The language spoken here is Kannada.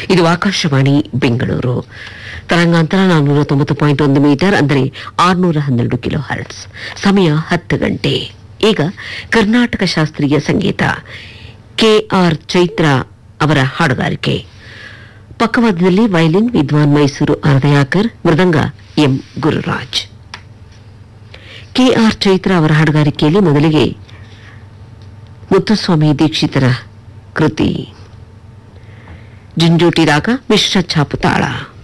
ಇದು ಆಕಾಶವಾಣಿ ಬೆಂಗಳೂರು ತರಂಗಾಂತರ ನಾನ್ನೂರ ತೊಂಬತ್ತು ಪಾಯಿಂಟ್ ಒಂದು ಮೀಟರ್ ಅಂದರೆ ಆರುನೂರ ಹನ್ನೆರಡು ಕಿಲೋ ಹರ್ಟ್ಸ್ ಸಮಯ ಹತ್ತು ಗಂಟೆ ಈಗ ಕರ್ನಾಟಕ ಶಾಸ್ತ್ರೀಯ ಸಂಗೀತ ಕೆಆರ್ ಚೈತ್ರ ಅವರ ಹಾಡುಗಾರಿಕೆ ಪಕ್ಕವಾದ್ಯದಲ್ಲಿ ವಯಲಿನ್ ವಿದ್ವಾನ್ ಮೈಸೂರು ಅರ್ಧಯಾಕರ್ ಮೃದಂಗ ಎಂ ಗುರುರಾಜ್ ಕೆಆರ್ ಚೈತ್ರ ಅವರ ಹಾಡುಗಾರಿಕೆಯಲ್ಲಿ ಮೊದಲಿಗೆ ಮುತ್ತುಸ್ವಾಮಿ ದೀಕ್ಷಿತರ ಕೃತಿ ಜುಂಜೋಟಿ ರಾಗ ಮಿಶ್ರ ಛಾಪು ತಾಳ